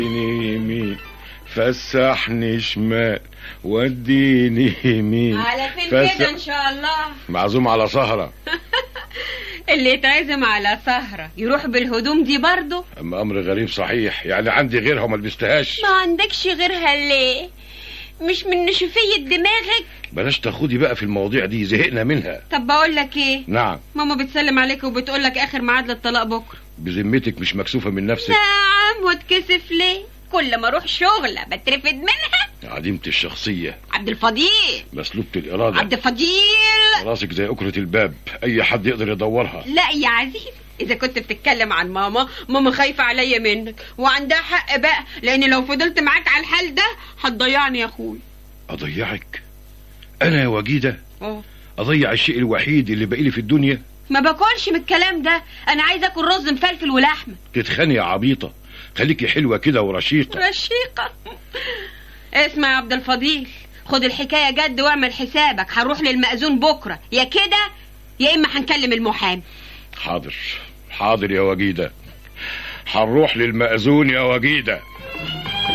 يمين فسحني شمال وديني يمين على فين فس- كده ان شاء الله معزوم على سهرة اللي يتعزم على سهرة يروح بالهدوم دي برضه اما امر غريب صحيح يعني عندي غيرها وما لبستهاش ما عندكش غيرها ليه مش من نشفية دماغك بلاش تاخدي بقى في المواضيع دي زهقنا منها طب بقول لك ايه نعم ماما بتسلم عليك وبتقول لك اخر ميعاد للطلاق بكره بذمتك مش مكسوفة من نفسك نعم واتكسف ليه كل ما اروح شغلة بترفد منها عديمة الشخصية عبد الفضيل مسلوبة الإرادة عبد الفضيل راسك زي أكرة الباب أي حد يقدر يدورها لا يا عزيز اذا كنت بتتكلم عن ماما ماما خايفة عليا منك وعندها حق بقى لان لو فضلت معاك على الحال ده هتضيعني يا اخوي أضيعك أنا يا وجيدة اه أضيع الشيء الوحيد اللي باقي لي في الدنيا ما باكلش من الكلام ده انا عايزه اكل رز مفلفل ولحمه تتخاني يا عبيطة خليكي حلوة كده ورشيقة رشيقه اسمع يا عبد الفضيل خد الحكايه جد واعمل حسابك هنروح للمأذون بكره يا كده يا اما هنكلم المحامي حاضر حاضر يا وجيدة هنروح للمأذون يا وجيدة